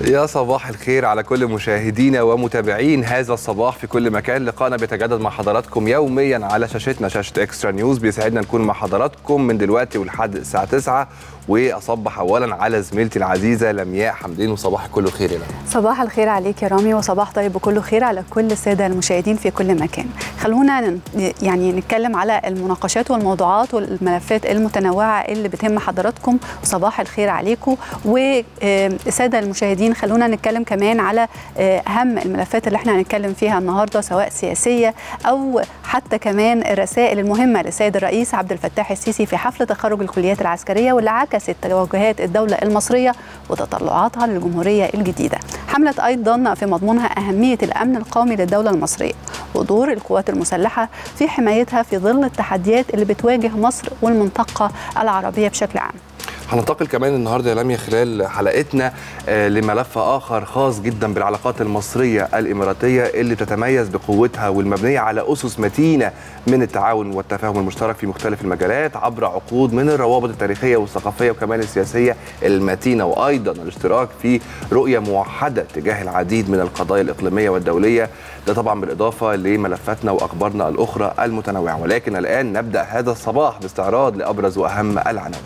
يا صباح الخير على كل مشاهدينا ومتابعين هذا الصباح في كل مكان لقاءنا بيتجدد مع حضراتكم يوميا على شاشتنا شاشه اكسترا نيوز بيسعدنا نكون مع حضراتكم من دلوقتي ولحد الساعه 9 واصبح اولا على زميلتي العزيزه لمياء حمدين وصباح كله خير يا لمياء صباح الخير عليك يا رامي وصباح طيب وكله خير على كل الساده المشاهدين في كل مكان خلونا ن- يعني نتكلم على المناقشات والموضوعات والملفات المتنوعه اللي بتهم حضراتكم وصباح الخير عليكم والساده المشاهدين خلونا نتكلم كمان على آه، اهم الملفات اللي احنا هنتكلم فيها النهارده سواء سياسيه او حتى كمان الرسائل المهمه للسيد الرئيس عبد الفتاح السيسي في حفل تخرج الكليات العسكريه واللي عكست توجهات الدوله المصريه وتطلعاتها للجمهوريه الجديده. حملت ايضا في مضمونها اهميه الامن القومي للدوله المصريه ودور القوات المسلحه في حمايتها في ظل التحديات اللي بتواجه مصر والمنطقه العربيه بشكل عام. هننتقل كمان النهارده يا لميا خلال حلقتنا آه، لملف اخر خاص جدا بالعلاقات المصريه الاماراتيه اللي تتميز بقوتها والمبنيه على اسس متينه من التعاون والتفاهم المشترك في مختلف المجالات عبر عقود من الروابط التاريخيه والثقافيه وكمان السياسيه المتينه وايضا الاشتراك في رؤيه موحده تجاه العديد من القضايا الاقليميه والدوليه ده طبعا بالاضافه لملفاتنا واخبارنا الاخرى المتنوعه ولكن الان نبدا هذا الصباح باستعراض لابرز واهم العناوين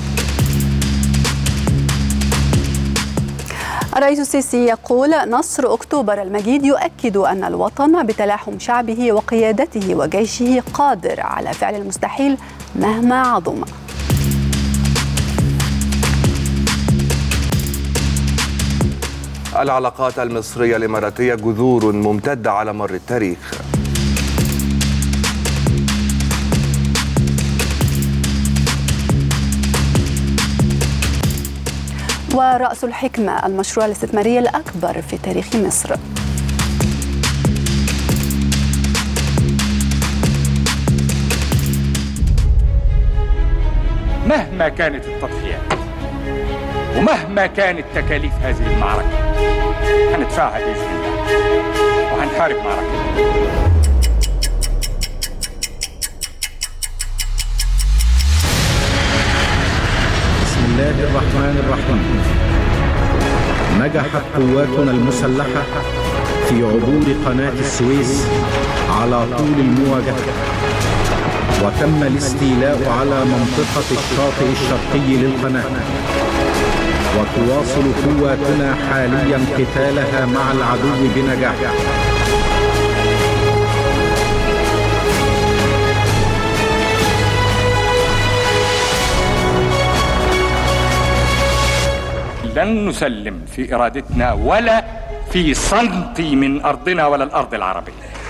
الرئيس السيسي يقول نصر أكتوبر المجيد يؤكد أن الوطن بتلاحم شعبه وقيادته وجيشه قادر على فعل المستحيل مهما عظم العلاقات المصرية الإماراتية جذور ممتدة على مر التاريخ ورأس الحكمة المشروع الاستثماري الأكبر في تاريخ مصر مهما كانت التضحيات ومهما كانت تكاليف هذه المعركة هندفعها بإذن الله وهنحارب معركة بسم الله الرحمن الرحيم نجحت قواتنا المسلحة في عبور قناة السويس على طول المواجهة وتم الاستيلاء على منطقة الشاطئ الشرقي للقناة وتواصل قواتنا حاليا قتالها مع العدو بنجاح لن نسلم في إرادتنا ولا في سنتي من أرضنا ولا الأرض العربية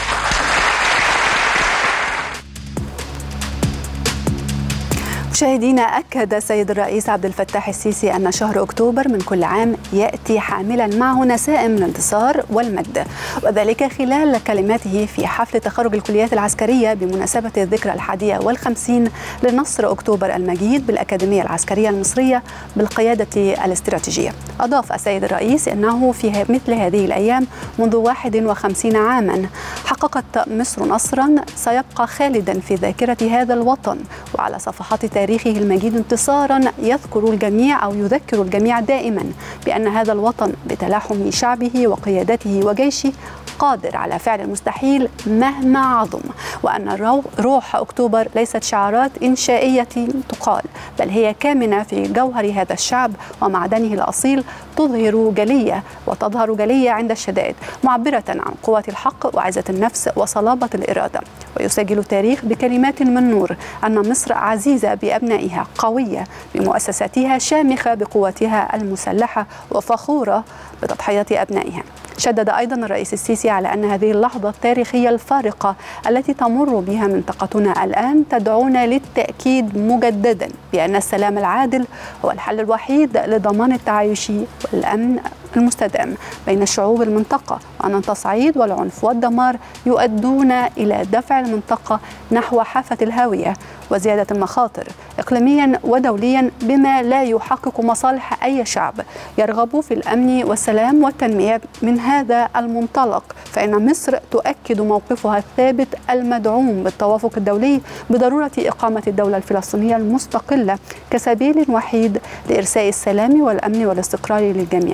مشاهدينا أكد السيد الرئيس عبد الفتاح السيسي أن شهر أكتوبر من كل عام يأتي حاملا معه نسائم من الانتصار والمجد وذلك خلال كلماته في حفل تخرج الكليات العسكرية بمناسبة الذكرى الحادية والخمسين لنصر أكتوبر المجيد بالأكاديمية العسكرية المصرية بالقيادة الاستراتيجية أضاف السيد الرئيس أنه في مثل هذه الأيام منذ 51 عاما حققت مصر نصرا سيبقى خالدا في ذاكرة هذا الوطن وعلى صفحات تاريخه المجيد انتصارا يذكر الجميع أو يذكر الجميع دائما بأن هذا الوطن بتلاحم شعبه وقيادته وجيشه قادر على فعل المستحيل مهما عظم وأن الرو- روح أكتوبر ليست شعارات إنشائية تقال بل هي كامنة في جوهر هذا الشعب ومعدنه الأصيل تظهر جلية وتظهر جلية عند الشدائد معبرة عن قوة الحق وعزة النفس وصلابة الإرادة ويسجل التاريخ بكلمات من نور أن مصر عزيزة بأبنائها قوية بمؤسساتها شامخة بقوتها المسلحة وفخورة بتضحية أبنائها شدد أيضا الرئيس السيسي على أن هذه اللحظة التاريخية الفارقة التي تمر بها منطقتنا الآن تدعونا للتأكيد مجددا بأن السلام العادل هو الحل الوحيد لضمان التعايش والأمن المستدام بين الشعوب المنطقة وأن التصعيد والعنف والدمار يؤدون إلى دفع المنطقة نحو حافة الهاوية وزيادة المخاطر إقليميا ودوليا بما لا يحقق مصالح أي شعب يرغب في الأمن والسلام والتنمية من هذا المنطلق فإن مصر تؤكد موقفها الثابت المدعوم بالتوافق الدولي بضرورة إقامة الدولة الفلسطينية المستقلة كسبيل وحيد لإرساء السلام والأمن والاستقرار للجميع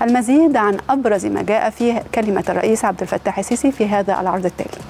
المزيد عن ابرز ما جاء في كلمه الرئيس عبد الفتاح السيسي في هذا العرض التالي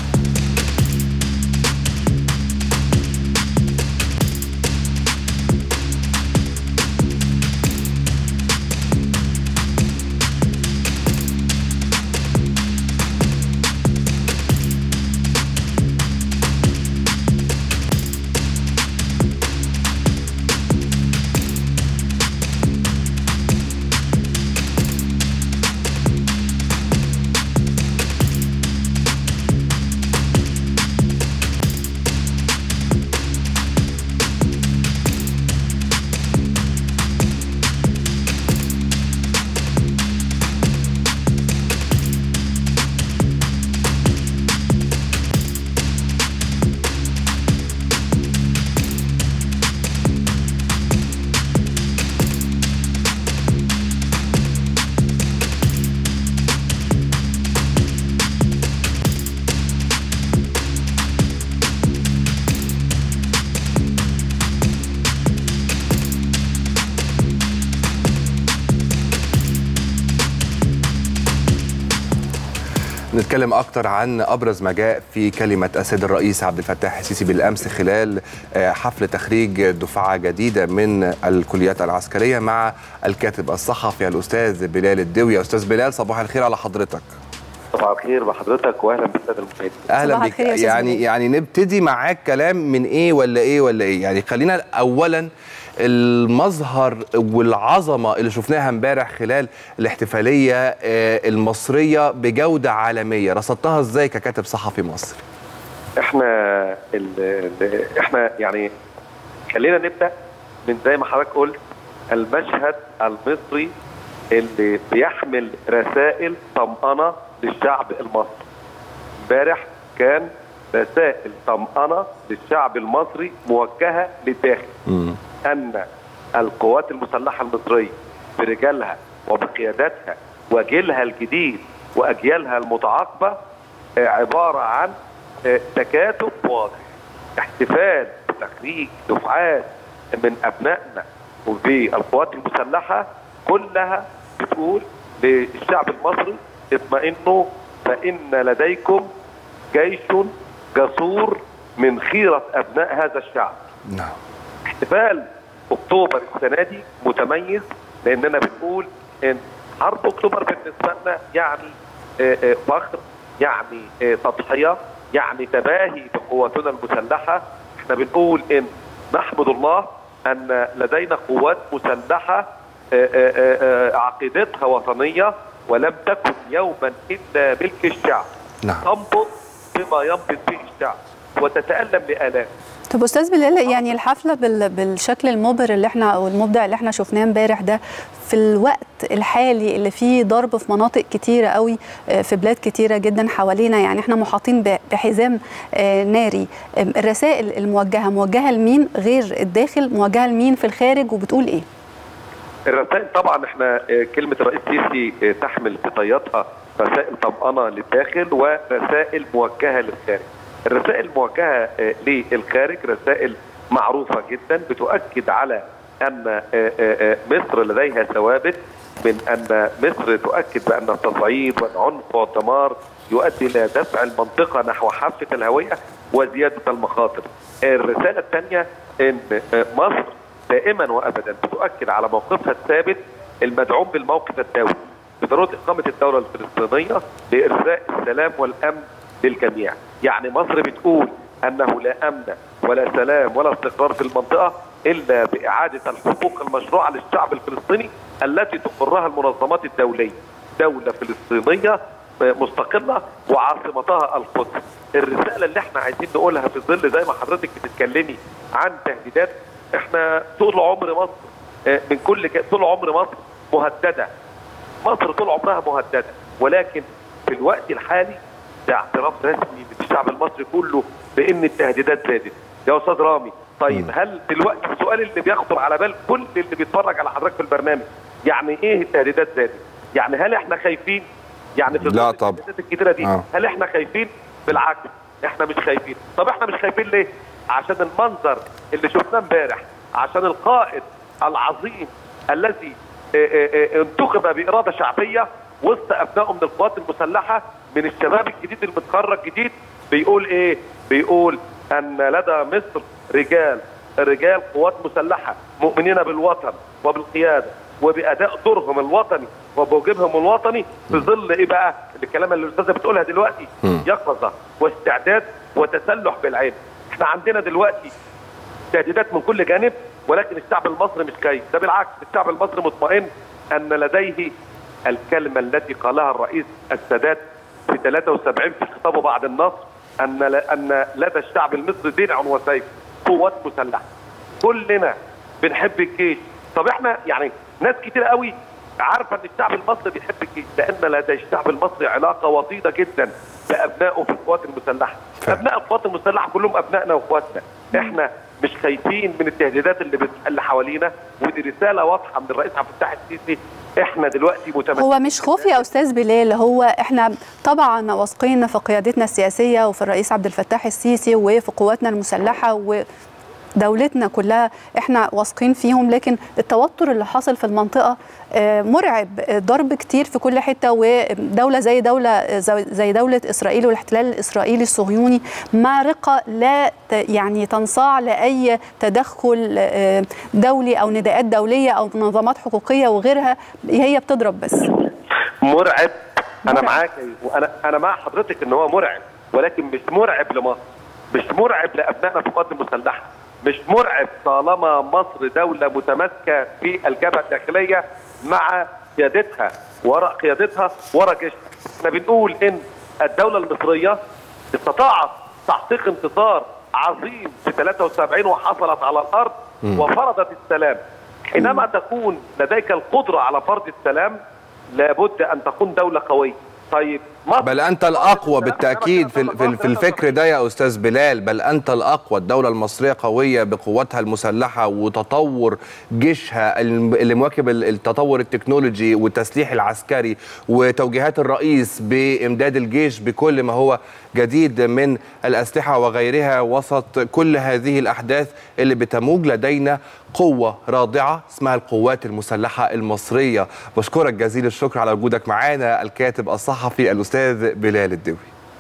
نتكلم اكتر عن ابرز ما جاء في كلمه السيد الرئيس عبد الفتاح السيسي بالامس خلال آه، حفل تخريج دفعه جديده من الكليات العسكريه مع الكاتب الصحفي الاستاذ بلال الدوي استاذ بلال صباح الخير على حضرتك صباح الخير بحضرتك واهلا بالساده المشاهدين اهلا صباح بك الخير يا أستاذ يعني بلال. يعني نبتدي معاك كلام من ايه ولا ايه ولا ايه يعني خلينا اولا المظهر والعظمه اللي شفناها امبارح خلال الاحتفاليه آه، المصريه بجوده عالميه رصدتها ازاي ككاتب صحفي مصري احنا ال ال احنا يعني خلينا نبدا من زي ما حضرتك قلت المشهد المصري اللي بيحمل رسائل طمأنة للشعب المصري امبارح كان رسائل طمأنة للشعب المصري موجهة للداخل أن القوات المسلحة المصرية برجالها وبقياداتها وجيلها الجديد وأجيالها المتعاقبة آه، عبارة عن آه، تكاتف واضح احتفال بتخريج دفعات من أبنائنا وبالقوات المسلحة كلها بتقول للشعب المصري اطمئنوا فإن لديكم جيش جسور من خيرة أبناء هذا الشعب نعم احتفال اكتوبر السنه دي متميز لاننا بنقول ان حرب اكتوبر بالنسبه لنا يعني آه، آه، فخر يعني آه، تضحيه يعني تباهي بقواتنا المسلحه احنا بنقول ان نحمد الله ان لدينا قوات مسلحه آه، آه، آه، عقيدتها وطنيه ولم تكن يوما الا ملك الشعب نعم. تنبض بما ينبض به الشعب وتتالم لآلاف طب استاذ بلال يعني الحفله بال- بالشكل المبهر اللي احنا او المبدع اللي احنا شفناه امبارح ده في الوقت الحالي اللي فيه ضرب في مناطق كتيره قوي آه، في بلاد كتيره جدا حوالينا يعني احنا محاطين ب- بحزام آه، ناري آم، الرسائل الموجهه موجهه لمين غير الداخل موجهه لمين في الخارج وبتقول ايه الرسائل طبعا احنا آه، كلمه الرئيس السيسي آه، تحمل في طياتها رسائل طمأنة للداخل ورسائل موجهه للخارج. الرسائل الموجهه آه، للخارج رسائل معروفه جدا بتؤكد على ان آه، آه، آه، مصر لديها ثوابت من ان مصر تؤكد بان التصعيد والعنف والدمار يؤدي الى دفع المنطقه نحو حافه الهويه وزياده المخاطر. الرساله الثانيه ان آه، مصر دائما وابدا بتؤكد على موقفها الثابت المدعوم بالموقف الدولي بضروره اقامه الدوله الفلسطينيه لارساء السلام والامن للجميع، يعني مصر بتقول انه لا امن ولا سلام ولا استقرار في المنطقه الا باعاده الحقوق المشروعه للشعب الفلسطيني التي تقرها المنظمات الدوليه، دوله فلسطينيه مستقله وعاصمتها القدس. الرساله اللي احنا عايزين نقولها في ظل زي ما حضرتك بتتكلمي عن تهديدات احنا طول عمر مصر آه، من كل ك... طول عمر مصر مهدده مصر طول عمرها مهدده ولكن في الوقت الحالي ده اعتراف رسمي من الشعب المصري كله بان التهديدات زادت يا استاذ رامي طيب هل دلوقتي السؤال اللي بيخطر على بال كل اللي بيتفرج على حضرتك في البرنامج يعني ايه التهديدات زادت يعني هل احنا خايفين يعني في لا ظل طبعا. التهديدات الكتيره دي آه. هل احنا خايفين بالعكس احنا مش خايفين طب احنا مش خايفين ليه عشان المنظر اللي شفناه امبارح عشان القائد العظيم الذي آه، آه، آه، انتخب باراده شعبيه وسط ابنائه من القوات المسلحه من الشباب الجديد المتخرج جديد بيقول ايه؟ بيقول ان لدى مصر رجال رجال قوات مسلحه مؤمنين بالوطن وبالقياده وباداء دورهم الوطني وبواجبهم الوطني في ظل ايه بقى؟ الكلام اللي الاستاذه بتقولها دلوقتي يقظه واستعداد وتسلح بالعين. احنا عندنا دلوقتي تهديدات من كل جانب ولكن الشعب المصري مش خايف ده بالعكس الشعب المصري مطمئن ان لديه الكلمه التي قالها الرئيس السادات في 73 في خطابه بعد النصر ان ل- ان لدى الشعب المصري درع وسيف قوات مسلحه كلنا بنحب الجيش طب احنا يعني ناس كتير قوي عارفه ان الشعب المصري بيحب الجيش لان لدى الشعب المصري علاقه وطيده جدا بابنائه في القوات المسلحه ابناء القوات المسلحه كلهم ابنائنا واخواتنا احنا مش خايفين من التهديدات اللي بت... اللي حوالينا ودي رساله واضحه من الرئيس عبد الفتاح السيسي احنا دلوقتي متمسكين هو مش خوف يا استاذ بلال هو احنا طبعا واثقين في قيادتنا السياسيه وفي الرئيس عبد الفتاح السيسي وفي قواتنا المسلحه و دولتنا كلها احنا واثقين فيهم لكن التوتر اللي حاصل في المنطقه آه، مرعب آه، ضرب كتير في كل حته ودوله زي دوله زي دوله اسرائيل والاحتلال الاسرائيلي الصهيوني مارقه لا ت- يعني تنصاع لاي تدخل آه، دولي او نداءات دوليه او منظمات حقوقيه وغيرها هي بتضرب بس مرعب انا مرعب. معاك وانا انا مع حضرتك ان هو مرعب ولكن مش مرعب لمصر مش مرعب لابنائنا في القوات المسلحه مش مرعب طالما مصر دوله متماسكه في الجبهه الداخليه مع قيادتها وراء قيادتها وراء جيشها احنا بنقول ان الدوله المصريه استطاعت تحقيق انتصار عظيم في 73 وحصلت على الارض وفرضت السلام حينما تكون لديك القدره على فرض السلام لابد ان تكون دوله قويه طيب مصر بل انت الاقوى بالتاكيد في في في الفكر ده يا استاذ بلال بل انت الاقوى الدوله المصريه قويه بقواتها المسلحه وتطور جيشها الم- اللي مواكب ال- التطور التكنولوجي والتسليح العسكري وتوجيهات الرئيس بامداد الجيش بكل ما هو جديد من الاسلحه وغيرها وسط كل هذه الاحداث اللي بتموج لدينا قوه رادعه اسمها القوات المسلحه المصريه بشكرك جزيل الشكر على وجودك معانا الكاتب الصحفي الاستاذ بلال الدوي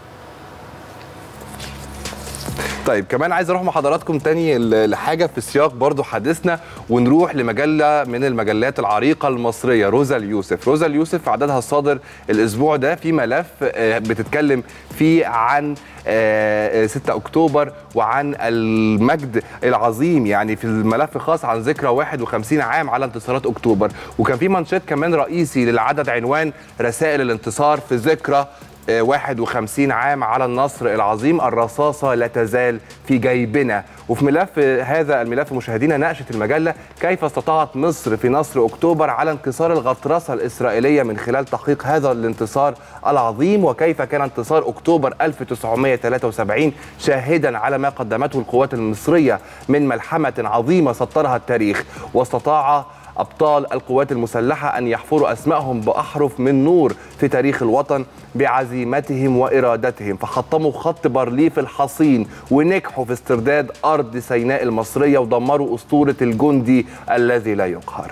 طيب كمان عايز اروح مع حضراتكم تاني ل- لحاجه في سياق برضو حديثنا ونروح لمجله من المجلات العريقه المصريه روزا اليوسف روزا اليوسف في عددها الصادر الاسبوع ده في ملف آه، بتتكلم فيه عن آه، آه، 6 اكتوبر وعن المجد العظيم يعني في الملف خاص عن ذكرى 51 عام على انتصارات اكتوبر وكان في منشط كمان رئيسي للعدد عنوان رسائل الانتصار في ذكرى آه، 51 عام على النصر العظيم الرصاصة لا تزال في جيبنا وفي ملف هذا الملف مشاهدينا ناقشت المجلة كيف استطاعت مصر في نصر أكتوبر على انكسار الغطرسة الإسرائيلية من خلال تحقيق هذا الانتصار العظيم وكيف كان انتصار أكتوبر 1973 شاهدا على ما قدمته القوات المصرية من ملحمة عظيمة سطرها التاريخ واستطاع أبطال القوات المسلحة أن يحفروا أسمائهم بأحرف من نور في تاريخ الوطن بعزيمتهم وإرادتهم فحطموا خط بارليف الحصين ونجحوا في استرداد أرض سيناء المصرية ودمروا أسطورة الجندي الذي لا يقهر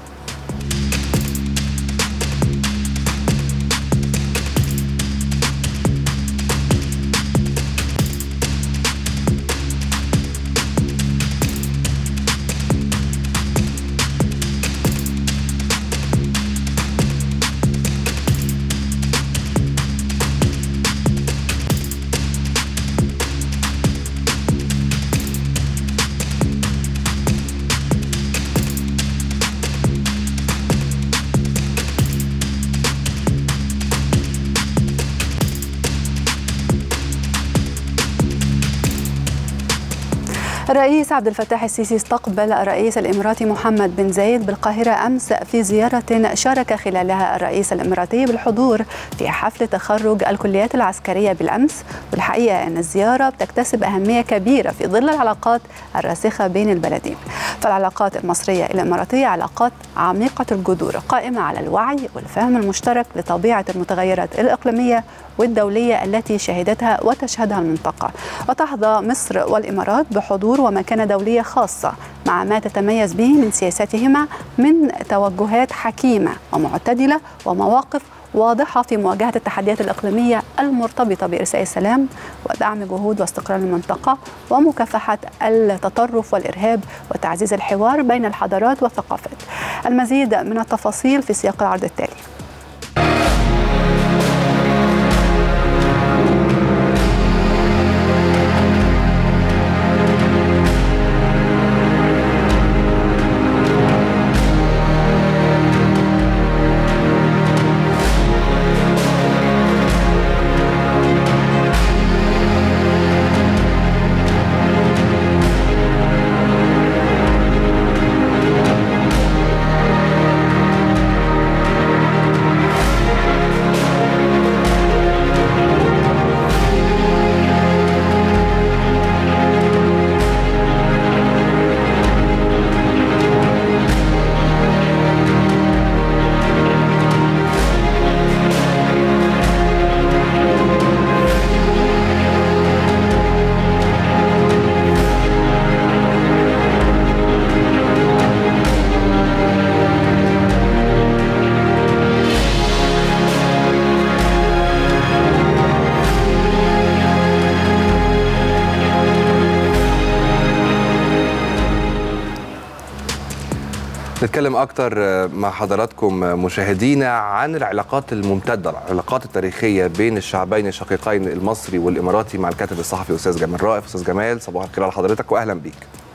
الرئيس عبد الفتاح السيسي استقبل الرئيس الاماراتي محمد بن زايد بالقاهره امس في زياره شارك خلالها الرئيس الاماراتي بالحضور في حفل تخرج الكليات العسكريه بالامس والحقيقه ان الزياره بتكتسب اهميه كبيره في ظل العلاقات الراسخه بين البلدين فالعلاقات المصريه الاماراتيه علاقات عميقه الجذور قائمه على الوعي والفهم المشترك لطبيعه المتغيرات الاقليميه والدوليه التي شهدتها وتشهدها المنطقه وتحظى مصر والامارات بحضور ومكانة دولية خاصة مع ما تتميز به من سياساتهما من توجهات حكيمة ومعتدلة ومواقف واضحة في مواجهة التحديات الإقليمية المرتبطة بإرساء السلام ودعم جهود واستقرار المنطقة ومكافحة التطرف والإرهاب وتعزيز الحوار بين الحضارات والثقافات المزيد من التفاصيل في سياق العرض التالي نتكلم اكتر مع حضراتكم مشاهدينا عن العلاقات الممتده العلاقات التاريخيه بين الشعبين الشقيقين المصري والاماراتي مع الكاتب الصحفي استاذ جمال رائف استاذ جمال صباح الخير على حضرتك واهلا بيك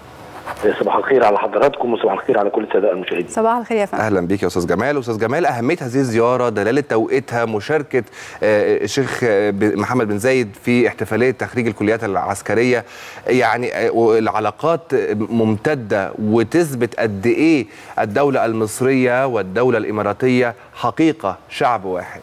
صباح الخير على حضراتكم وصباح الخير على كل الساده المشاهدين صباح الخير يا فندم اهلا بيك يا استاذ جمال استاذ جمال اهميه هذه الزياره دلاله توقيتها مشاركه آه، الشيخ آه، ب- محمد بن زايد في احتفاليه تخريج الكليات العسكريه يعني آه، والعلاقات ممتده وتثبت قد ايه الدوله المصريه والدوله الاماراتيه حقيقه شعب واحد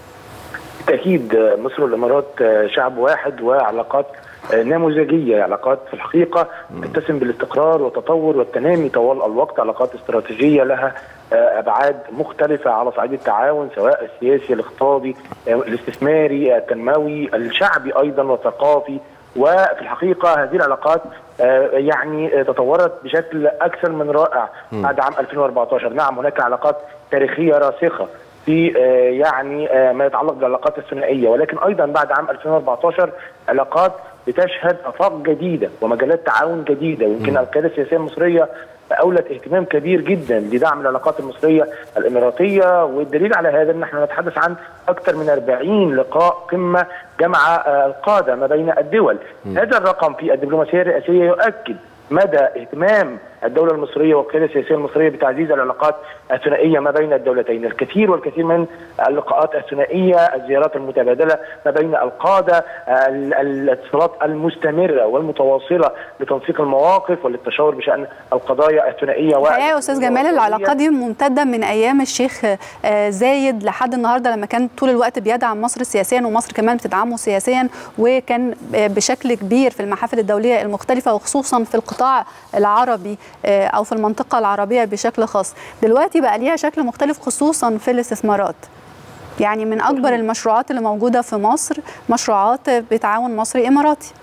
بالتاكيد مصر والامارات شعب واحد وعلاقات نموذجيه علاقات في الحقيقه تتسم بالاستقرار والتطور والتنامي طوال الوقت علاقات استراتيجيه لها ابعاد مختلفه على صعيد التعاون سواء السياسي الاقتصادي الاستثماري التنموي الشعبي ايضا والثقافي وفي الحقيقه هذه العلاقات آه، يعني تطورت بشكل اكثر من رائع بعد عام 2014 نعم هناك علاقات تاريخيه راسخه في آه، يعني آه، ما يتعلق بالعلاقات الثنائيه ولكن ايضا بعد عام 2014 علاقات بتشهد افاق جديده ومجالات تعاون جديده ويمكن القياده السياسيه المصريه اولت اهتمام كبير جدا لدعم العلاقات المصريه الاماراتيه والدليل على هذا ان احنا نتحدث عن اكثر من 40 لقاء قمه جمع آه، القاده ما بين الدول هذا الرقم في الدبلوماسيه الرئاسيه يؤكد مدى اهتمام الدولة المصرية والقيادة السياسية المصرية بتعزيز العلاقات الثنائية ما بين الدولتين الكثير والكثير من اللقاءات الثنائية الزيارات المتبادلة ما بين القادة ال- الاتصالات المستمرة والمتواصلة لتنسيق المواقف وللتشاور بشأن القضايا الثنائية الحقيقه يا استاذ جمال العلاقات دي ممتده من ايام الشيخ آه، زايد لحد النهارده لما كان طول الوقت بيدعم مصر سياسيا ومصر كمان بتدعمه سياسيا وكان آه، بشكل كبير في المحافل الدوليه المختلفه وخصوصا في القطاع العربي آه، او في المنطقه العربيه بشكل خاص دلوقتي بقى ليها شكل مختلف خصوصا في الاستثمارات يعني من اكبر المشروعات اللي موجوده في مصر مشروعات بتعاون مصري اماراتي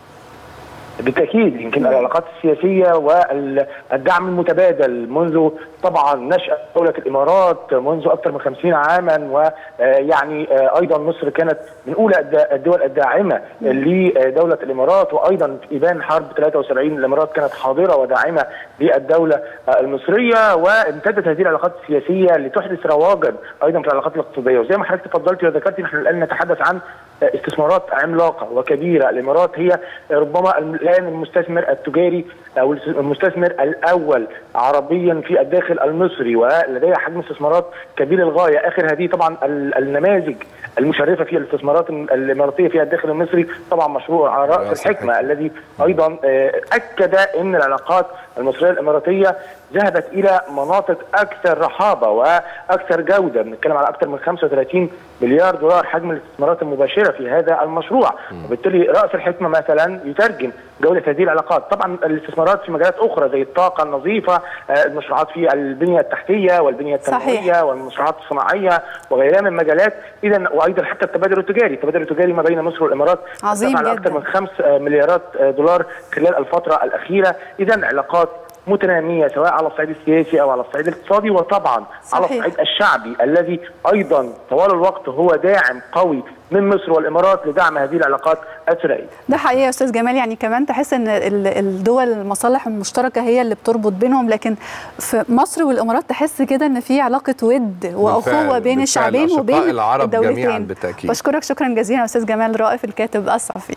بالتاكيد يمكن العلاقات السياسيه والدعم المتبادل منذ طبعا نشاه دوله الامارات منذ اكثر من 50 عاما ويعني ايضا مصر كانت من اولى الد- الدول الداعمه لدوله الامارات وايضا في ابان حرب 73 الامارات كانت حاضره وداعمه للدوله المصريه وامتدت هذه العلاقات السياسيه لتحدث رواجا ايضا في العلاقات الاقتصاديه وزي ما حضرتك تفضلتي وذكرتي نحن الان نتحدث عن استثمارات عملاقه وكبيره الامارات هي ربما الان المستثمر التجاري او المستثمر الاول عربيا في الداخل المصري ولديها حجم استثمارات كبير للغايه اخر هذه طبعا ال- النماذج المشرفه في الاستثمارات الاماراتيه في الداخل المصري طبعا مشروع راس رأس الحكمه الحكمة. الذي ايضا آه، اكد ان العلاقات المصريه الاماراتيه ذهبت الى مناطق اكثر رحابه واكثر جوده بنتكلم على اكثر من 35 مليار دولار حجم الاستثمارات المباشره في هذا المشروع وبالتالي راس الحكمه مثلا يترجم جوده هذه العلاقات طبعا الاستثمارات في مجالات اخرى زي الطاقه النظيفه آه، المشروعات في البنيه التحتيه والبنيه التنمويه صحيح. والمشروعات الصناعيه وغيرها من مجالات اذا وايضا حتى التبادل التجاري التبادل التجاري ما بين مصر والامارات عظيم ارتفع على جداً. اكثر من 5 مليارات آه، دولار خلال الفتره الاخيره اذا علاقات متناميه سواء على الصعيد السياسي او على الصعيد الاقتصادي وطبعا على صحيح. الصعيد الشعبي الذي ايضا طوال الوقت هو داعم قوي من مصر والامارات لدعم هذه العلاقات الثنائيه. ده حقيقي يا استاذ جمال يعني كمان تحس ان ال- الدول المصالح المشتركه هي اللي بتربط بينهم لكن في مصر والامارات تحس كده ان في علاقه ود واخوه بالفعل- بين بالفعل. الشعبين أشقاء وبين العرب جميعاً الدولتين بالتأكيد. بشكرك شكرا جزيلا استاذ جمال رائف الكاتب الصحفي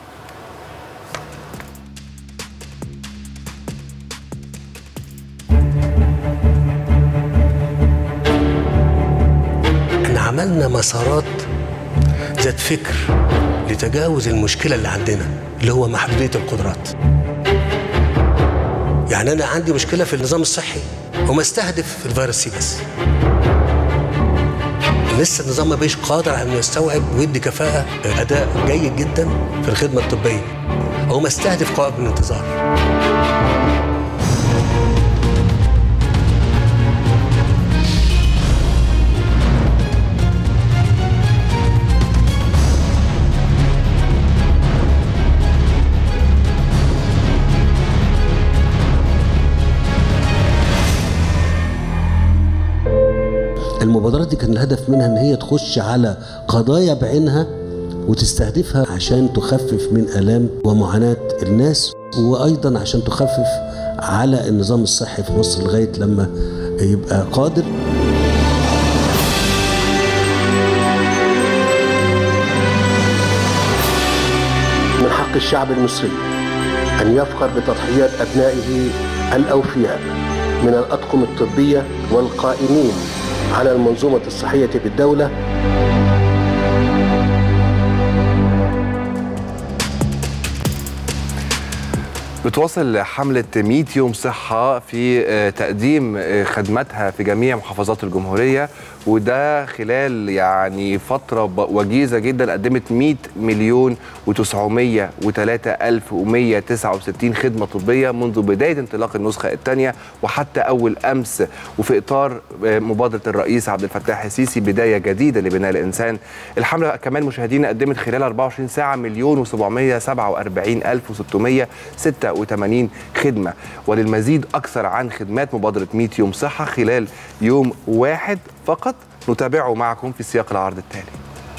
احنا عملنا مسارات ذات فكر لتجاوز المشكلة اللي عندنا اللي هو محدودية القدرات يعني أنا عندي مشكلة في النظام الصحي وما استهدف الفيروس سي بس لسه النظام ما بيش قادر على انه يستوعب ويدي كفاءة أداء جيد جدا في الخدمة الطبية أو ما استهدف قوائم الانتظار المبادرات دي كان الهدف منها ان هي تخش على قضايا بعينها وتستهدفها عشان تخفف من الام ومعاناه الناس وايضا عشان تخفف على النظام الصحي في مصر لغايه لما يبقى قادر من حق الشعب المصري أن يفخر بتضحيات أبنائه الأوفياء من الأطقم الطبية والقائمين على المنظومة الصحية بالدولة بتواصل حملة 100 يوم صحة في آه، تقديم آه، خدماتها في جميع محافظات الجمهورية وده خلال يعني فترة ب- وجيزة جدا قدمت 100 مليون و903 ألف و169 خدمة طبية منذ بداية انطلاق النسخة الثانية وحتى أول أمس وفي إطار آه، مبادرة الرئيس عبد الفتاح السيسي بداية جديدة لبناء الإنسان الحملة كمان مشاهدينا قدمت خلال 24 ساعة مليون و747 ألف و686 خدمة وللمزيد أكثر عن خدمات مبادرة 100 يوم صحة خلال يوم واحد فقط نتابعه معكم في سياق العرض التالي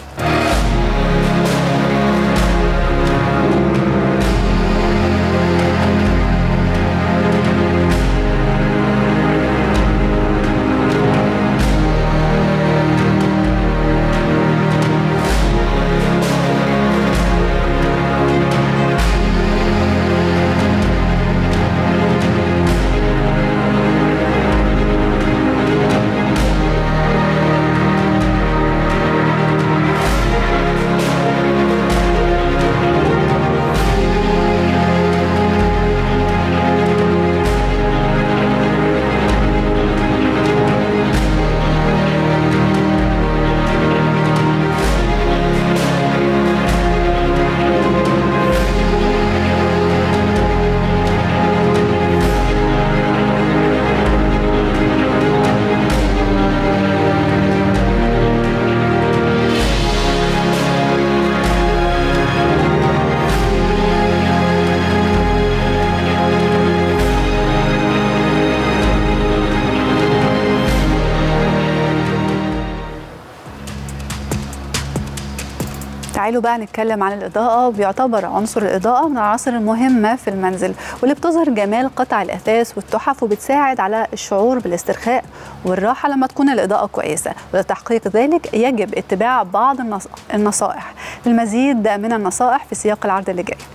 تعالوا بقى نتكلم عن الإضاءة وبيعتبر عنصر الإضاءة من العناصر المهمة في المنزل واللي بتظهر جمال قطع الأثاث والتحف وبتساعد على الشعور بالاسترخاء والراحة لما تكون الإضاءة كويسة ولتحقيق ذلك يجب اتباع بعض النص- النصائح المزيد من النصائح في سياق العرض اللي جاي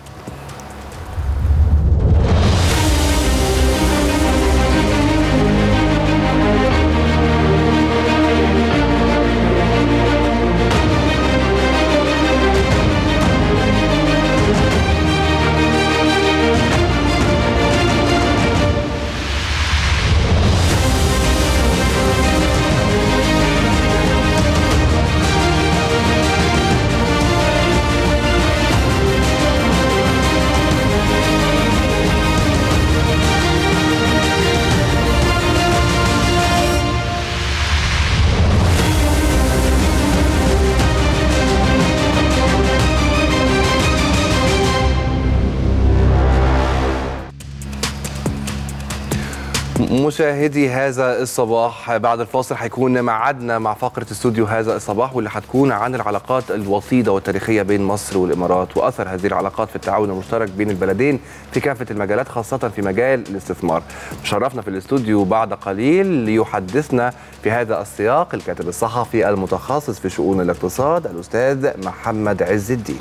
مشاهدي هذا الصباح بعد الفاصل هيكون معادنا مع فقره استوديو هذا الصباح واللي هتكون عن العلاقات الوطيده والتاريخيه بين مصر والامارات واثر هذه العلاقات في التعاون المشترك بين البلدين في كافه المجالات خاصه في مجال الاستثمار. شرفنا في الاستوديو بعد قليل ليحدثنا في هذا السياق الكاتب الصحفي المتخصص في شؤون الاقتصاد الاستاذ محمد عز الدين.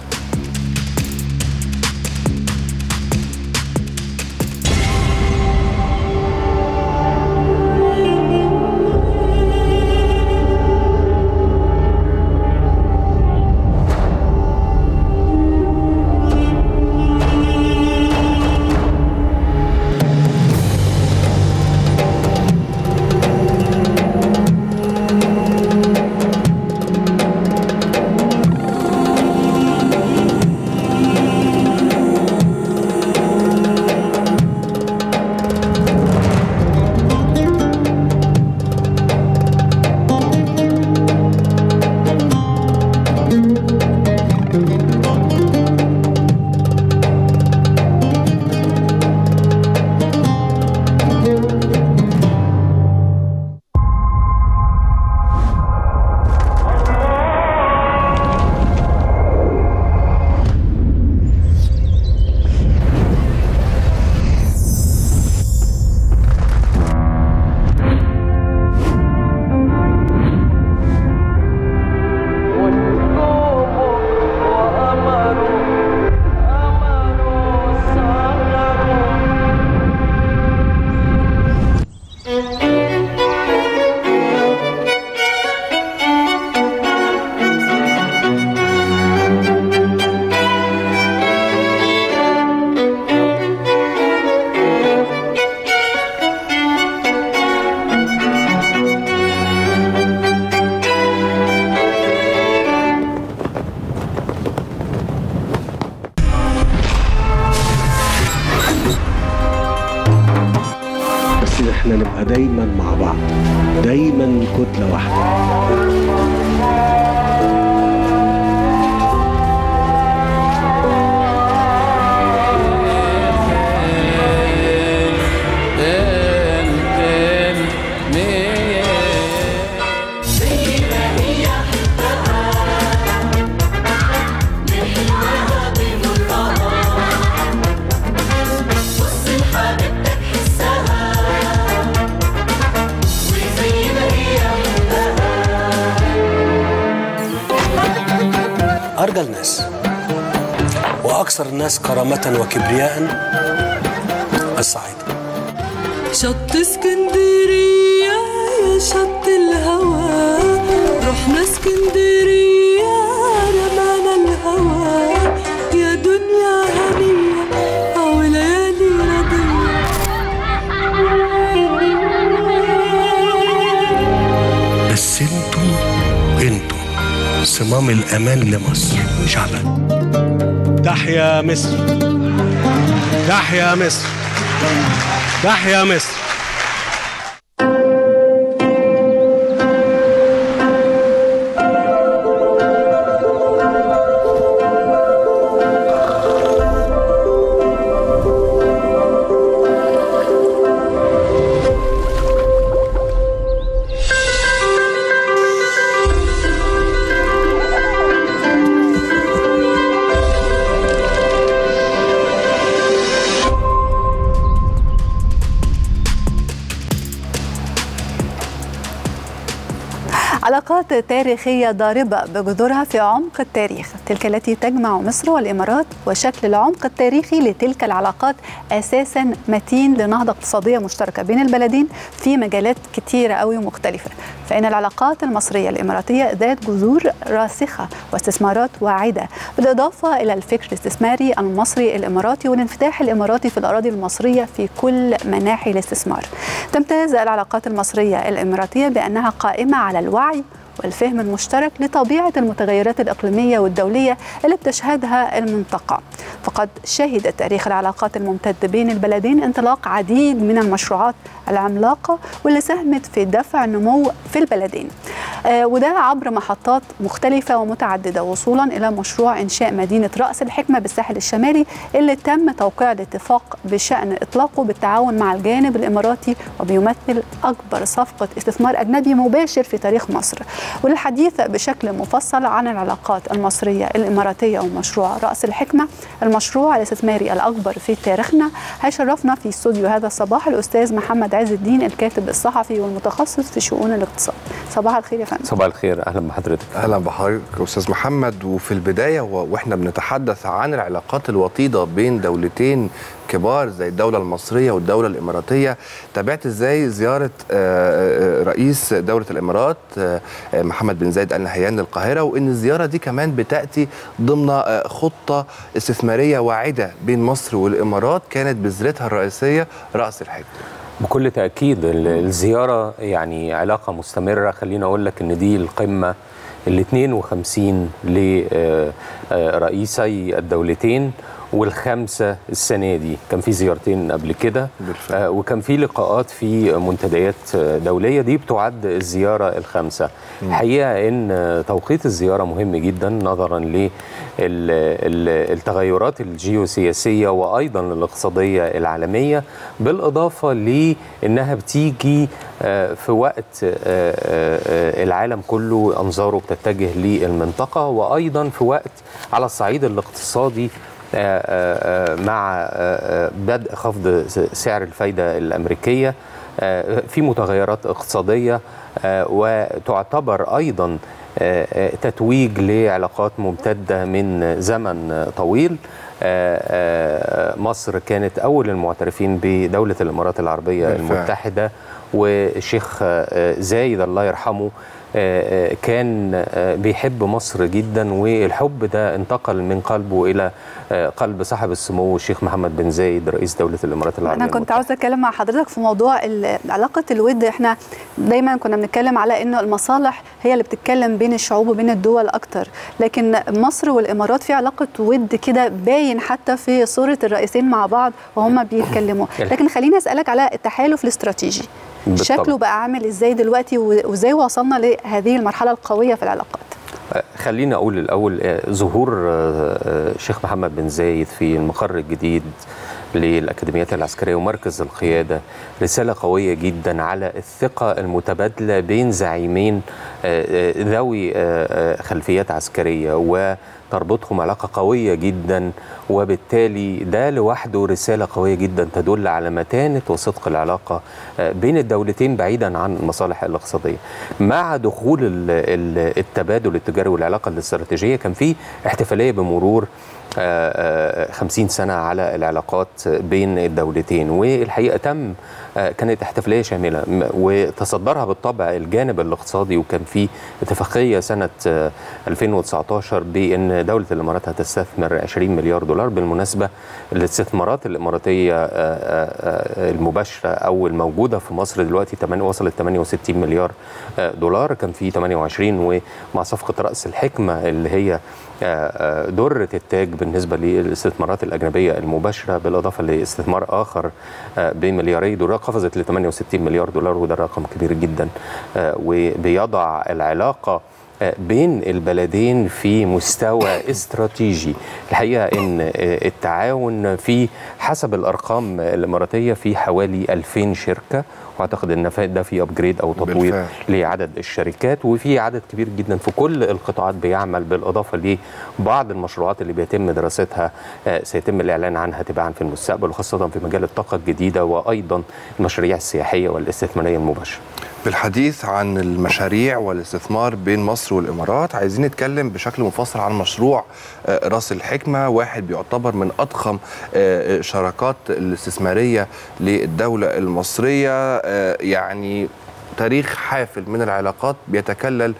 بس احنا نبقى دايما مع بعض دايما كتله واحده ارجى الناس واكثر الناس كرامه وكبرياء الصعيد شط اسكندرية يا شط الهوى رحنا اسكندرية رمانا الهوى يا دنيا هنية أو ليالي رضية بس انتم انتم صمام الامان لمصر شعبا تحيا مصر تحيا مصر تحيا مصر علاقات تاريخية ضاربة بجذورها في عمق التاريخ تلك التي تجمع مصر والإمارات وشكل العمق التاريخي لتلك العلاقات أساسا متين لنهضة اقتصادية مشتركة بين البلدين في مجالات كتيرة أوي ومختلفة فإن العلاقات المصرية الإماراتية ذات جذور راسخة واستثمارات واعدة بالإضافة إلى الفكر الاستثماري المصري الإماراتي والانفتاح الإماراتي في الأراضي المصرية في كل مناحي الاستثمار تمتاز العلاقات المصرية الإماراتية بأنها قائمة على الوعي والفهم المشترك لطبيعة المتغيرات الإقليمية والدولية اللي بتشهدها المنطقة فقد شهد تاريخ العلاقات الممتد بين البلدين انطلاق عديد من المشروعات العملاقة واللي ساهمت في دفع النمو في البلدين آه وده عبر محطات مختلفة ومتعددة وصولا إلى مشروع إنشاء مدينة رأس الحكمة بالساحل الشمالي اللي تم توقيع الاتفاق بشأن إطلاقه بالتعاون مع الجانب الإماراتي وبيمثل أكبر صفقة استثمار أجنبي مباشر في تاريخ مصر وللحديث بشكل مفصل عن العلاقات المصرية الإماراتية ومشروع رأس الحكمة المشروع الاستثماري الأكبر في تاريخنا هيشرفنا في استوديو هذا الصباح الأستاذ محمد عز الدين الكاتب الصحفي والمتخصص في شؤون الاقتصاد صباح الخير يا فندم صباح الخير اهلا بحضرتك اهلا بحضرتك استاذ محمد وفي البدايه و- واحنا بنتحدث عن العلاقات الوطيده بين دولتين كبار زي الدوله المصريه والدوله الاماراتيه تابعت ازاي زياره آه، آه، رئيس دوله الامارات آه، آه، محمد بن زايد ال نهيان للقاهره وان الزياره دي كمان بتاتي ضمن آه، خطه استثماريه واعده بين مصر والامارات كانت بذرتها الرئيسيه راس الحكمه بكل تاكيد ال- الزياره يعني علاقه مستمره خليني اقول لك ان دي القمه ال 52 لرئيسي الدولتين والخامسه السنه دي كان في زيارتين قبل كده بالفعل. آه، وكان في لقاءات في منتديات آه، دوليه دي بتعد الزياره الخامسه الحقيقه ان آه، توقيت الزياره مهم جدا نظرا للتغيرات الجيوسياسيه وايضا الاقتصاديه العالميه بالاضافه لانها بتيجي آه، في وقت آه، آه، آه، العالم كله انظاره بتتجه للمنطقه وايضا في وقت على الصعيد الاقتصادي آه، آه، آه، مع آه، آه، بدء خفض س- سعر الفايدة الأمريكية آه، في متغيرات اقتصادية آه، وتعتبر أيضا آه، آه، تتويج لعلاقات ممتدة من زمن آه، طويل آه، آه، مصر كانت أول المعترفين بدولة الإمارات العربية بالفعل. المتحدة والشيخ آه، زايد الله يرحمه آه، آه، كان آه، بيحب مصر جدا والحب ده انتقل من قلبه الى آه، قلب صاحب السمو الشيخ محمد بن زايد رئيس دوله الامارات العربيه انا كنت المتحدة. عاوزه اتكلم مع حضرتك في موضوع ال- علاقه الود احنا دايما كنا بنتكلم على انه المصالح هي اللي بتتكلم بين الشعوب وبين الدول اكتر لكن مصر والامارات في علاقه ود كده باين حتى في صوره الرئيسين مع بعض وهم بيتكلموا لكن خليني اسالك على التحالف الاستراتيجي بالطبع. شكله بقى عامل ازاي دلوقتي و- وازاي وصلنا لهذه المرحله القويه في العلاقات آه، خليني اقول الاول آه، ظهور آه، آه، الشيخ محمد بن زايد في المقر الجديد للاكاديميات العسكريه ومركز القياده رساله قويه جدا على الثقه المتبادله بين زعيمين آه، آه، ذوي آه، آه، خلفيات عسكريه وتربطهم علاقه قويه جدا وبالتالي ده لوحده رساله قويه جدا تدل على متانه وصدق العلاقه آه، بين الدولتين بعيدا عن المصالح الاقتصاديه. مع دخول ال- ال- التبادل التجاري والعلاقه الاستراتيجيه كان في احتفاليه بمرور آه، آه، 50 سنة على العلاقات بين الدولتين والحقيقة تم آه، كانت احتفالية شاملة م- وتصدرها بالطبع الجانب الاقتصادي وكان في اتفاقية سنة آه، 2019 بأن دولة الإمارات هتستثمر 20 مليار دولار بالمناسبة الاستثمارات الإماراتية آه، آه، آه، المباشرة أو الموجودة في مصر دلوقتي تمن- وصلت 68 مليار آه، دولار كان في 28 ومع صفقة رأس الحكمة اللي هي آه، آه، درة التاج بالنسبة للاستثمارات الأجنبية المباشرة بالإضافة لاستثمار آخر آه، بملياري دولار قفزت ل 68 مليار دولار وده رقم كبير جدا آه، وبيضع العلاقة آه، بين البلدين في مستوى استراتيجي الحقيقة أن آه، التعاون في حسب الأرقام الإماراتية في حوالي 2000 شركة واعتقد ان في- ده في ابجريد او تطوير بالفعل. لعدد الشركات وفي عدد كبير جدا في كل القطاعات بيعمل بالاضافه لبعض المشروعات اللي بيتم دراستها آه، سيتم الاعلان عنها تباعا في المستقبل وخاصه في مجال الطاقه الجديده وايضا المشاريع السياحيه والاستثماريه المباشره. بالحديث عن المشاريع والاستثمار بين مصر والامارات عايزين نتكلم بشكل مفصل عن مشروع آه، راس الحكمه واحد بيعتبر من اضخم آه، آه، شراكات الاستثماريه للدوله المصريه آه، يعني تاريخ حافل من العلاقات بيتكلل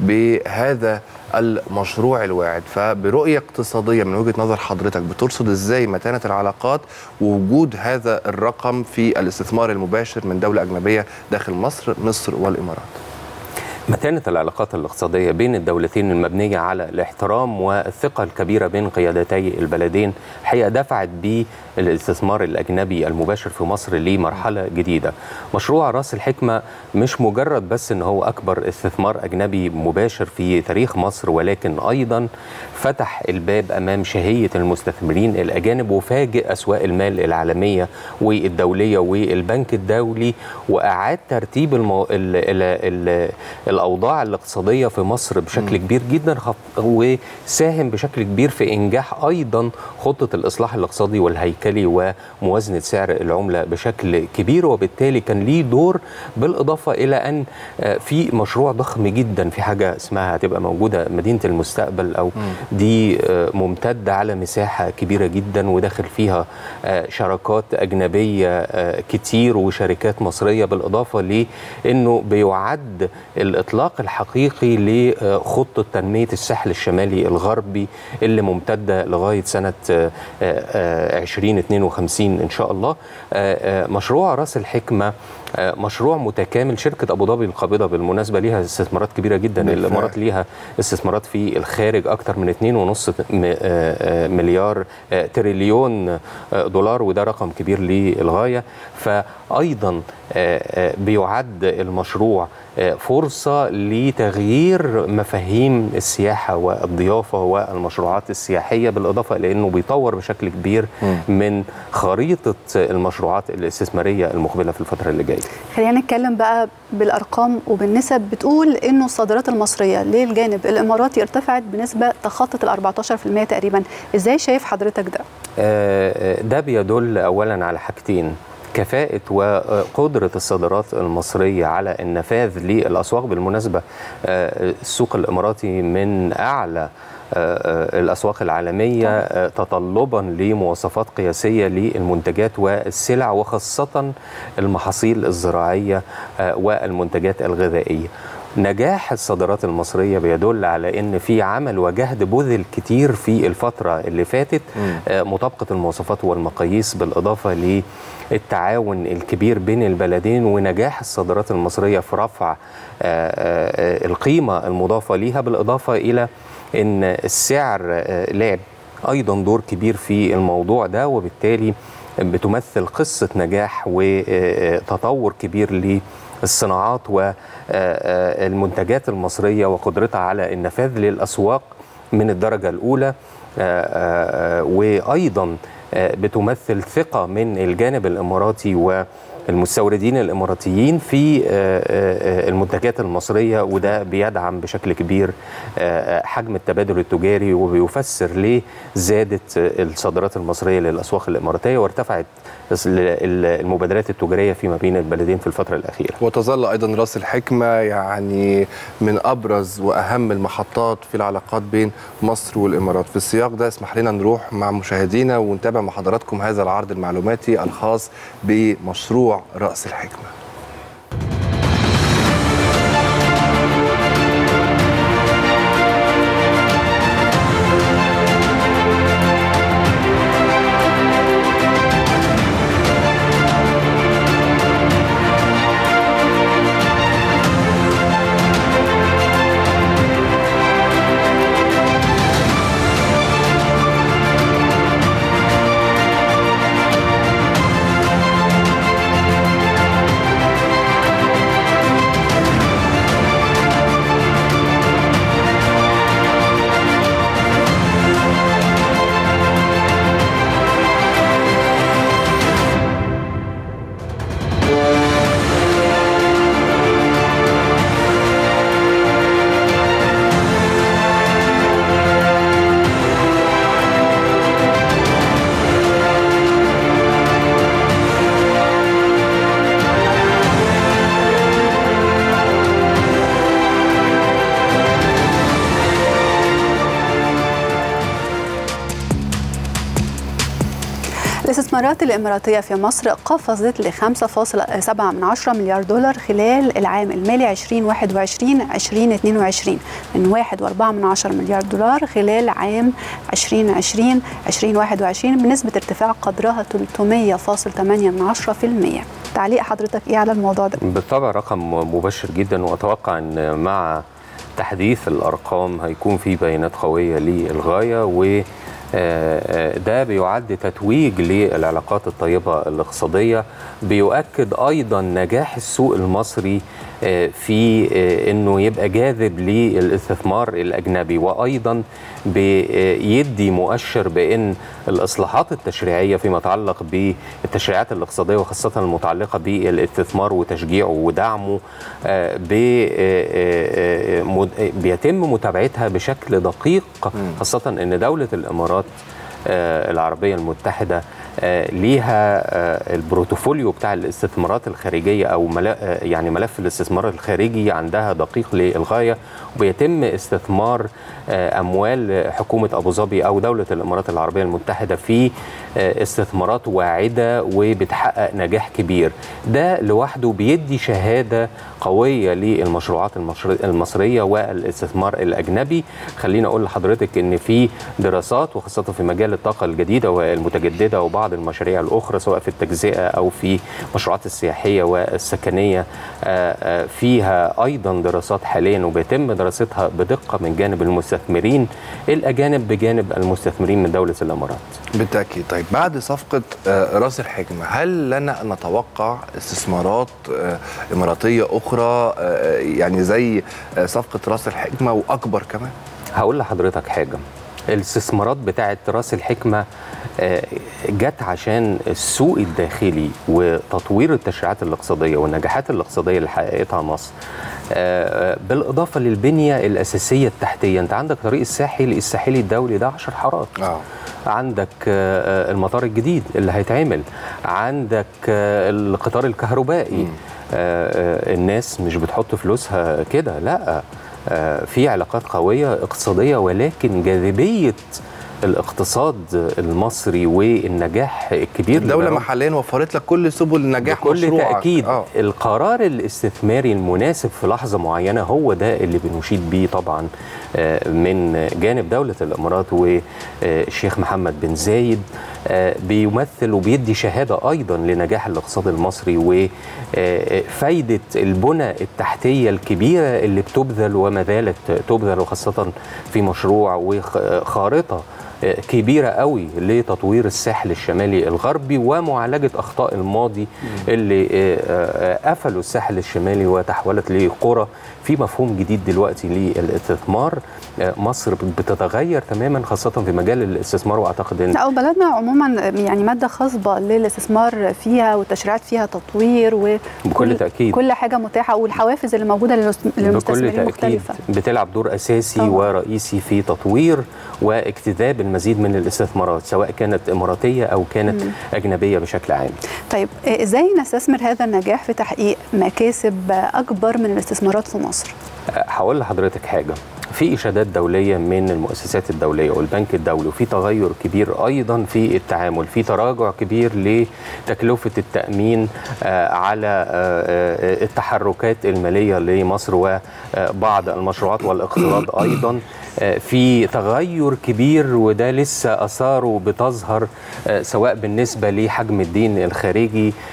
بهذا المشروع الواعد فبرؤية اقتصادية من وجهة نظر حضرتك بترصد ازاي متانة العلاقات ووجود هذا الرقم في الاستثمار المباشر من دولة أجنبية داخل مصر مصر والإمارات متانة العلاقات الاقتصادية بين الدولتين المبنية على الاحترام والثقة الكبيرة بين قيادتي البلدين حقيقة دفعت بالاستثمار الأجنبي المباشر في مصر لمرحلة جديدة مشروع رأس الحكمة مش مجرد بس أنه هو أكبر استثمار أجنبي مباشر في تاريخ مصر ولكن أيضا فتح الباب أمام شهية المستثمرين الأجانب وفاجئ أسواق المال العالمية والدولية والبنك الدولي وأعاد ترتيب المو... ال... ال... ال... الاوضاع الاقتصاديه في مصر بشكل كبير جدا وساهم بشكل كبير في انجاح ايضا خطه الاصلاح الاقتصادي والهيكلي وموازنه سعر العمله بشكل كبير وبالتالي كان ليه دور بالاضافه الى ان في مشروع ضخم جدا في حاجه اسمها هتبقى موجوده مدينه المستقبل او دي ممتده على مساحه كبيره جدا وداخل فيها شراكات اجنبيه كتير وشركات مصريه بالاضافه لانه بيعد الاطلاق الحقيقي لخطه تنميه الساحل الشمالي الغربي اللي ممتده لغايه سنه 2052 ان شاء الله مشروع راس الحكمه مشروع متكامل شركه ابو ظبي القابضه بالمناسبه ليها استثمارات كبيره جدا بالفعل. الامارات ليها استثمارات في الخارج اكثر من 2.5 مليار تريليون دولار وده رقم كبير للغايه فايضا بيعد المشروع فرصة لتغيير مفاهيم السياحة والضيافة والمشروعات السياحية بالإضافة إلى أنه بيطور بشكل كبير من خريطة المشروعات الاستثمارية المقبلة في الفترة اللي جاية خلينا نتكلم بقى بالارقام وبالنسب بتقول انه الصادرات المصريه للجانب الاماراتي ارتفعت بنسبه تخطت ال 14% تقريبا ازاي شايف حضرتك ده ده بيدل اولا على حاجتين كفاءة وقدرة الصادرات المصرية على النفاذ للأسواق بالمناسبة السوق الإماراتي من أعلى الأسواق العالمية تطلبا لمواصفات قياسية للمنتجات والسلع وخاصة المحاصيل الزراعية والمنتجات الغذائية نجاح الصادرات المصريه بيدل على ان في عمل وجهد بذل كتير في الفتره اللي فاتت مطابقه المواصفات والمقاييس بالاضافه للتعاون الكبير بين البلدين ونجاح الصادرات المصريه في رفع القيمه المضافه ليها بالاضافه الى ان السعر لعب ايضا دور كبير في الموضوع ده وبالتالي بتمثل قصه نجاح وتطور كبير ل الصناعات والمنتجات المصرية وقدرتها على النفاذ للأسواق من الدرجة الأولى وأيضا بتمثل ثقة من الجانب الإماراتي و المستوردين الاماراتيين في المنتجات المصريه وده بيدعم بشكل كبير حجم التبادل التجاري وبيفسر ليه زادت الصادرات المصريه للاسواق الاماراتيه وارتفعت المبادلات التجاريه فيما بين البلدين في الفتره الاخيره. وتظل ايضا راس الحكمه يعني من ابرز واهم المحطات في العلاقات بين مصر والامارات، في السياق ده اسمح لنا نروح مع مشاهدينا ونتابع مع حضراتكم هذا العرض المعلوماتي الخاص بمشروع رأس الحكمة الاستثمارات الإماراتية في مصر قفزت ل 5.7 مليار دولار خلال العام المالي 2021-2022 من 1.4 مليار دولار خلال عام 2020-2021 بنسبة ارتفاع قدرها 300.8% تعليق حضرتك ايه على الموضوع ده بالطبع رقم مبشر جدا واتوقع ان مع تحديث الارقام هيكون في بيانات قويه للغايه و آه، ده بيعد تتويج للعلاقات الطيبة الاقتصادية بيؤكد أيضا نجاح السوق المصري آه، في آه، أنه يبقى جاذب للاستثمار الأجنبي وأيضا بيدي مؤشر بأن الإصلاحات التشريعية فيما يتعلق بالتشريعات الاقتصادية وخاصة المتعلقة بالاستثمار وتشجيعه ودعمه آه، ب- آه، آه، مد- بيتم متابعتها بشكل دقيق خاصة أن دولة الإمارات آه، العربية المتحدة آه، ليها آه، البروتوفوليو بتاع الاستثمارات الخارجية أو ملا- آه، يعني ملف الاستثمار الخارجي عندها دقيق للغاية وبيتم استثمار آه، أموال حكومة أبو ظبي أو دولة الإمارات العربية المتحدة في آه، استثمارات واعدة وبتحقق نجاح كبير ده لوحده بيدي شهادة قوية للمشروعات المشر- المصرية والاستثمار الأجنبي خليني أقول لحضرتك إن في دراسات وخاصة في مجال الطاقة الجديدة والمتجددة وبعض المشاريع الأخرى سواء في التجزئة أو في المشروعات السياحية والسكنية آه، آه، فيها أيضا دراسات حاليا وبيتم دراستها بدقة من جانب المستثمرين الأجانب بجانب المستثمرين من دولة الإمارات بالتاكيد طيب بعد صفقه آه، راس الحكمه هل لنا ان نتوقع استثمارات آه، اماراتيه اخرى آه، يعني زي آه، صفقه راس الحكمه واكبر كمان هقول لحضرتك حاجة الاستثمارات بتاعت راس الحكمة آه، جت عشان السوق الداخلي وتطوير التشريعات الاقتصادية والنجاحات الاقتصادية اللي حققتها مصر آه، بالإضافة للبنية الأساسية التحتية أنت عندك طريق الساحل الساحلي الدولي ده 10 حارات اه عندك آه، المطار الجديد اللي هيتعمل عندك آه، القطار الكهربائي آه، آه، الناس مش بتحط فلوسها كده لا آه، في علاقات قوية اقتصادية ولكن جاذبية الاقتصاد المصري والنجاح الكبير الدوله لده محليا وفرت لك كل سبل نجاح بكل مشروعك تأكيد آه. القرار الاستثماري المناسب في لحظة معينة هو ده اللي بنشيد بيه طبعا آه، من جانب دولة الإمارات والشيخ محمد بن زايد آه، بيمثل وبيدي شهادة أيضا لنجاح الاقتصاد المصري وفايدة البنى التحتية الكبيرة اللي بتبذل وما زالت تبذل وخاصة في مشروع وخارطة كبيرة قوي لتطوير الساحل الشمالي الغربي ومعالجة أخطاء الماضي اللي آه، آه، قفلوا الساحل الشمالي وتحولت لقرى في مفهوم جديد دلوقتي للاستثمار آه، مصر بتتغير تماما خاصة في مجال الاستثمار وأعتقد أن لا وبلدنا عموما يعني ماده خصبه للاستثمار فيها والتشريعات فيها تطوير وكل بكل تأكيد. كل حاجه متاحه والحوافز اللي موجوده للمس- بكل للمستثمرين تأكيد مختلفه بتلعب دور أساسي طبعاً. ورئيسي في تطوير واجتذاب المزيد من الاستثمارات سواء كانت إماراتية أو كانت أجنبية بشكل عام طيب آه، ازاي نستثمر هذا النجاح في تحقيق مكاسب اكبر من الاستثمارات في مصر هقول لحضرتك حاجة في إشادات دولية من المؤسسات الدولية والبنك الدولي وفي تغير كبير أيضا في التعامل في تراجع كبير لتكلفة التأمين آه، على آه، آه، التحركات المالية لمصر وبعض المشروعات والاقتراض أيضا آه، في تغير كبير وده لسه أثاره بتظهر آه، سواء بالنسبة لحجم الدين الخارجي آه،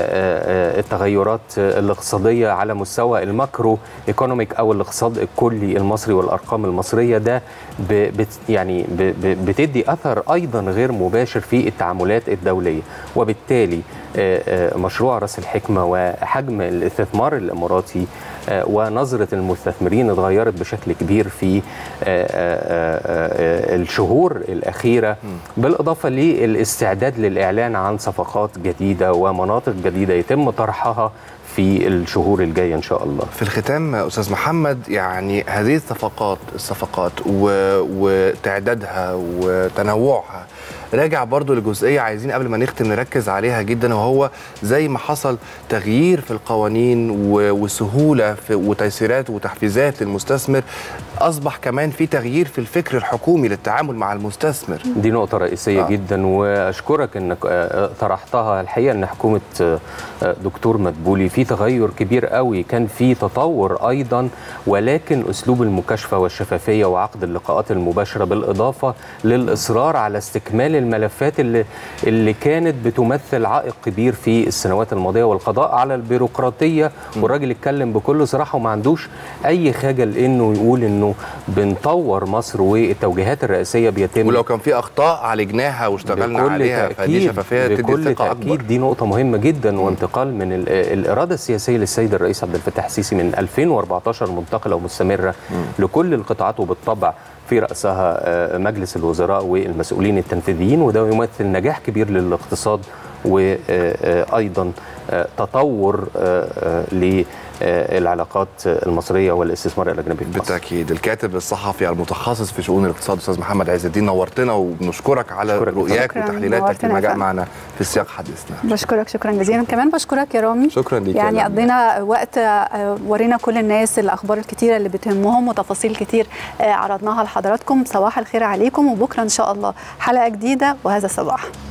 آه، آه، التغيرات آه، الاقتصادية على مستوى الماكرو ايكونوميك أو الاقتصاد الكلي المصري والأرقام المصرية ده ب بت يعني ب ب بتدي أثر أيضا غير مباشر في التعاملات الدولية وبالتالي آه، آه، مشروع رأس الحكمة وحجم الاستثمار الإماراتي آه، ونظرة المستثمرين اتغيرت بشكل كبير في آه، آه، آه، الشهور الأخيرة بالإضافة للاستعداد للإعلان عن صفقات جديدة ومناطق جديدة يتم طرحها في الشهور الجاية إن شاء الله في الختام استاذ محمد يعني هذه الصفقات الصفقات و- وتعدادها وتنوعها راجع برضو لجزئيه عايزين قبل ما نختم نركز عليها جدا وهو زي ما حصل تغيير في القوانين و- وسهوله في وتيسيرات وتحفيزات للمستثمر اصبح كمان في تغيير في الفكر الحكومي للتعامل مع المستثمر دي نقطة رئيسية آه. آه. جدا وأشكرك أنك آه، طرحتها الحقيقة أن حكومة آه، آه، دكتور مدبولي في تغير كبير قوي كان في تطور أيضا ولكن أسلوب المكاشفة والشفافية وعقد اللقاءات المباشرة بالإضافة للإصرار على استكمال الملفات اللي اللي كانت بتمثل عائق كبير في السنوات الماضيه والقضاء على البيروقراطيه والراجل اتكلم بكل صراحه وما عندوش اي خجل انه يقول انه بنطور مصر والتوجيهات الرئاسيه بيتم ولو كان في اخطاء عالجناها واشتغلنا بكل عليها فدي تأكيد شفافيه تدي بكل ثقه اكبر تأكيد دي نقطة مهمة جدا وانتقال من ال- الإرادة السياسية للسيد الرئيس عبد الفتاح السيسي من 2014 منتقلة ومستمرة لكل القطاعات وبالطبع في رأسها آه، مجلس الوزراء والمسؤولين التنفيذيين وده يمثل نجاح كبير للاقتصاد وأيضا تطور آه، آه، للعلاقات المصرية والاستثمار الأجنبي في مصر بالتاكيد الكاتب الصحفي المتخصص في شؤون الاقتصاد استاذ محمد عز الدين نورتنا وبنشكرك على أشكرك. رؤياك شكراً. وتحليلاتك نورتنا لما يا جاء فندم. معنا في سياق حديثنا بشكرك شكرا جزيلا كمان بشكرك يا رامي شكرا ليك يا يعني لميا. قضينا وقت آه، ورينا كل الناس الاخبار الكتيره اللي بتهمهم وتفاصيل كتير آه، عرضناها لحضراتكم صباح الخير عليكم وبكره ان شاء الله حلقه جديده وهذا الصباح